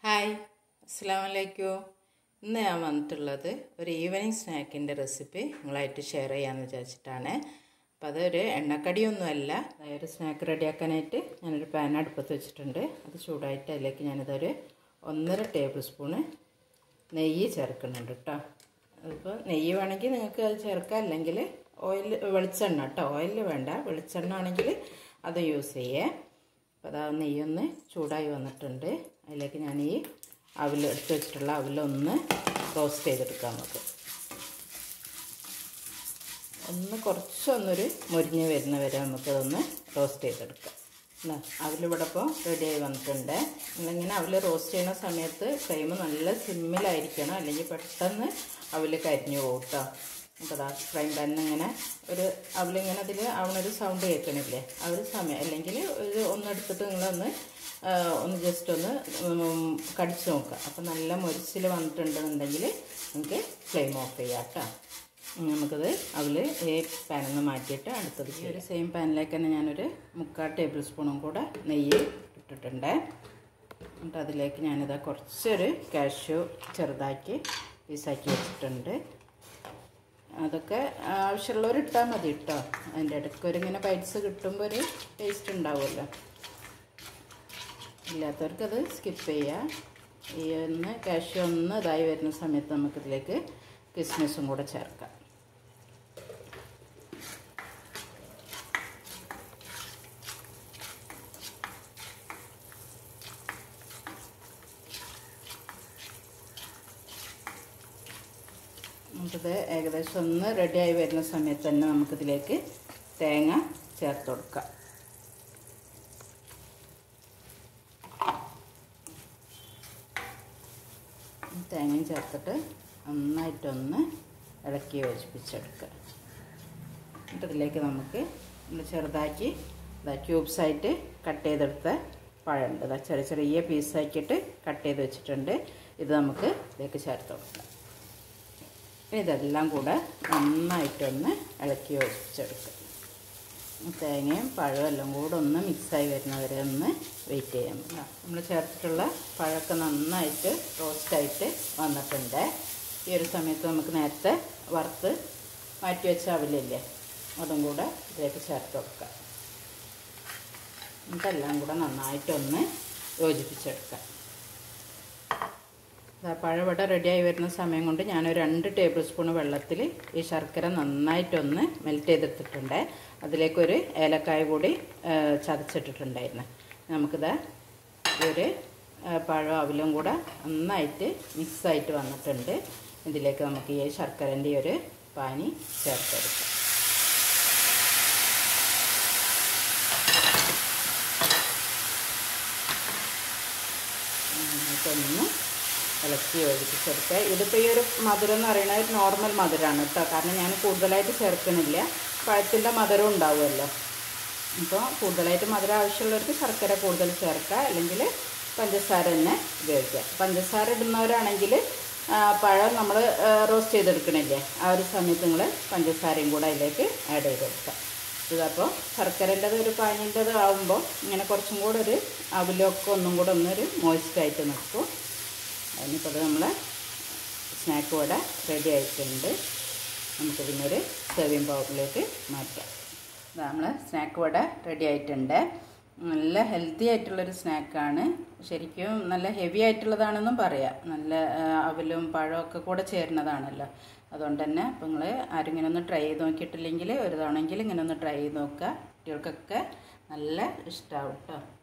hi അസ്സാം വലൈക്കും ഇന്ന് ഞാൻ വന്നിട്ടുള്ളത് ഒരു ഈവനിങ് സ്നാക്കിൻ്റെ റെസിപ്പി നിങ്ങളായിട്ട് ഷെയർ ചെയ്യാമെന്ന് വിചാരിച്ചിട്ടാണ് അപ്പോൾ അതൊരു എണ്ണക്കടിയൊന്നുമല്ല ഒരു സ്നാക്ക് റെഡിയാക്കാനായിട്ട് ഞാനൊരു പാൻ അടുപ്പത്ത് വെച്ചിട്ടുണ്ട് അത് ചൂടായിട്ട് അതിലേക്ക് ഞാനിതൊരു ഒന്നര ടേബിൾ സ്പൂണ് നെയ്യ് ചേർക്കുന്നുണ്ട് കേട്ടോ അതിപ്പോൾ നെയ്യ് വേണമെങ്കിൽ നിങ്ങൾക്ക് അത് ചേർക്കാം അല്ലെങ്കിൽ ഓയിൽ വെളിച്ചെണ്ണ കേട്ടോ ഓയിൽ വേണ്ട വെളിച്ചെണ്ണ ആണെങ്കിൽ അത് യൂസ് ചെയ്യേ അപ്പോൾ അതാ നെയ്യൊന്ന് ചൂടായി വന്നിട്ടുണ്ട് അതിലേക്ക് ഞാൻ ഈ അവിൽ എടുത്ത് വെച്ചിട്ടുള്ള അവിലൊന്ന് റോസ്റ്റ് ചെയ്തെടുക്കാം നമുക്ക് ഒന്ന് കുറച്ചൊന്നൊരു മുരിഞ്ഞ് വരുന്ന വരെ നമുക്കതൊന്ന് റോസ്റ്റ് ചെയ്തെടുക്കാം എന്നാ അവലിവിടെ ഇപ്പോൾ റെഡിയായി വന്നിട്ടുണ്ട് നമ്മളിങ്ങനെ അവൽ റോസ്റ്റ് ചെയ്യുന്ന സമയത്ത് ഫ്ലെയിം നല്ല സിമ്മിലായിരിക്കണം അല്ലെങ്കിൽ പെട്ടെന്ന് അവൽ കരിഞ്ഞു പോകും കേട്ടോ അപ്പോൾ അതാ ഫ്രൈ പാനിൽ ഇങ്ങനെ ഒരു അവലിങ്ങനെ അതിൽ ആവണൊരു സൗണ്ട് കേൾക്കണില്ലേ ആ ഒരു സമയം അല്ലെങ്കിൽ ഒരു ഒന്നെടുത്തിട്ട് നിങ്ങളൊന്ന് ഒന്ന് ജസ്റ്റ് ഒന്ന് കടിച്ചു നോക്കുക അപ്പോൾ നല്ല മൊരിച്ചിൽ വന്നിട്ടുണ്ടെന്നുണ്ടെങ്കിൽ നമുക്ക് ഫ്ലെയിം ഓഫ് ചെയ്യാം കേട്ടോ നമുക്കത് അതിൽ ഈ പാനിൽ നിന്ന് മാറ്റിയിട്ട് അടുത്തത് ഈ ഒരു സെയിം പാനിലേക്ക് തന്നെ ഞാനൊരു മുക്കാൽ ടേബിൾ സ്പൂണും കൂടെ നെയ്യ് ഇട്ടിട്ടുണ്ട് എന്നിട്ട് അതിലേക്ക് ഞാനിത് കുറച്ചൊരു കാഷ്യൂ ചെറുതാക്കി പീസാക്കി വെച്ചിട്ടുണ്ട് അതൊക്കെ ആവശ്യമുള്ളവർ ഇട്ടാൽ മതി കേട്ടോ അതിൻ്റെ ഇടയ്ക്ക് ഒരു ഇങ്ങനെ ബൈറ്റ്സ് കിട്ടുമ്പോൾ ഒരു ടേസ്റ്റ് ഉണ്ടാവുമല്ലോ ഇല്ലാത്തവർക്കത് സ്കിപ്പ് ചെയ്യാം ഈ ഒന്ന് കാഷ്യൂ ഒന്ന് ഇതായി വരുന്ന സമയത്ത് നമുക്കിതിലേക്ക് കിസ്മിസും കൂടെ ചേർക്കാം നമുക്കിത് ഏകദേശം ഒന്ന് റെഡിയായി വരുന്ന സമയത്ത് തന്നെ നമുക്കിതിലേക്ക് തേങ്ങ ചേർത്ത് കൊടുക്കാം തേങ്ങയും ചേർത്തിട്ട് നന്നായിട്ടൊന്ന് ഇളക്കി യോജിപ്പിച്ചെടുക്കുക എന്നിട്ട് ഇതിലേക്ക് നമുക്ക് ചെറുതാക്കി ഇതാ ക്യൂബ്സായിട്ട് കട്ട് ചെയ്തെടുത്ത പഴമുണ്ട് ഇതാ ചെറിയ ചെറിയ പീസാക്കിയിട്ട് കട്ട് ചെയ്ത് വെച്ചിട്ടുണ്ട് ഇത് നമുക്ക് ഇതിലേക്ക് ചേർത്ത് കൊടുക്കാം ഇതെല്ലാം കൂടെ നന്നായിട്ടൊന്ന് ഇളക്കി യോജിപ്പിച്ചെടുക്കുക തേങ്ങയും പഴവും എല്ലാം കൂടെ ഒന്ന് മിക്സായി വരുന്നവരെ ഒന്ന് വെയിറ്റ് ചെയ്യാം നമ്മൾ ചേർത്തിട്ടുള്ള പഴമൊക്കെ നന്നായിട്ട് റോസ്റ്റായിട്ട് വന്നിട്ടുണ്ട് ഈ ഒരു സമയത്ത് നമുക്ക് നേരത്തെ വറുത്ത് മാറ്റി വെച്ച അവിലില്ലേ അതും കൂടെ ഇതിലേക്ക് ചേർത്ത് വെക്കാം എന്നിട്ടെല്ലാം കൂടെ നന്നായിട്ടൊന്ന് യോജിപ്പിച്ചെടുക്കാം പഴവട റെഡിയായി വരുന്ന സമയം കൊണ്ട് ഞാനൊരു രണ്ട് ടേബിൾ സ്പൂൺ വെള്ളത്തിൽ ഈ ശർക്കര നന്നായിട്ടൊന്ന് മെൽറ്റ് ചെയ്തെടുത്തിട്ടുണ്ട് അതിലേക്കൊരു ഏലക്കായ കൂടി ചതച്ചിട്ടിട്ടുണ്ടായിരുന്നു നമുക്കിത് ഒരു പഴം അവിലും കൂടെ നന്നായിട്ട് മിക്സായിട്ട് വന്നിട്ടുണ്ട് ഇതിലേക്ക് നമുക്ക് ഈ ശർക്കരൻ്റെ ഒരു പാനി ചേർത്തെടുക്കാം എന്നിട്ടൊന്ന് ഇളക്കി യോജിപ്പിച്ചെടുക്കുക ഇതിപ്പോൾ ഈ ഒരു മധുരം എന്ന് പറയുന്നത് ഒരു നോർമൽ മധുരമാണ് കേട്ടോ കാരണം ഞാൻ കൂടുതലായിട്ട് ചേർക്കണില്ല പഴത്തിൻ്റെ മധുരം ഉണ്ടാവുമല്ലോ അപ്പോൾ കൂടുതലായിട്ട് മധുരം ആവശ്യമുള്ളവർക്ക് ശർക്കര കൂടുതൽ ചേർക്കുക അല്ലെങ്കിൽ പഞ്ചസാര തന്നെ ഉപയോഗിക്കുക പഞ്ചസാര ഇടുന്നവരാണെങ്കിൽ പഴം നമ്മൾ റോസ്റ്റ് ചെയ്തെടുക്കണില്ലേ ആ ഒരു സമയത്ത് നിങ്ങൾ പഞ്ചസാരയും കൂടെ അതിലേക്ക് ആഡ് ചെയ്ത് കൊടുക്കുക ഇതപ്പോൾ ശർക്കരൻ്റെത് ഒരു പാനിൻ്റെത് ആകുമ്പോൾ ഇങ്ങനെ കുറച്ചും കൂടെ ഒരു അവിലൊക്കെ ഒന്നും കൂടെ ഒന്നൊരു മോയിസ്റ്റായിട്ട് നിൽക്കും അതിനിപ്പോൾ നമ്മൾ സ്നാക്ക് വട റെഡി ആയിട്ടുണ്ട് നമുക്ക് പിന്നൊരു സെർവിങ് പൗഡറിലേക്ക് മാറ്റാം നമ്മൾ സ്നാക്ക് വട റെഡി ആയിട്ടുണ്ട് നല്ല ഹെൽത്തി ആയിട്ടുള്ളൊരു സ്നാക്കാണ് ശരിക്കും നല്ല ഹെവി ആയിട്ടുള്ളതാണെന്നും പറയാം നല്ല അവലും പഴമൊക്കെ കൂടെ ചേരുന്നതാണല്ലോ അതുകൊണ്ട് തന്നെ അപ്പോൾ നിങ്ങൾ ആരും ഇങ്ങനെ ഒന്ന് ട്രൈ ചെയ്ത് നോക്കിയിട്ടില്ലെങ്കിൽ ഒരു തവണയെങ്കിലും ഇങ്ങനെ ഒന്ന് ട്രൈ ചെയ്ത് നോക്കുക കുട്ടികൾക്കൊക്കെ നല്ല ഇഷ്ടമാവും കേട്ടോ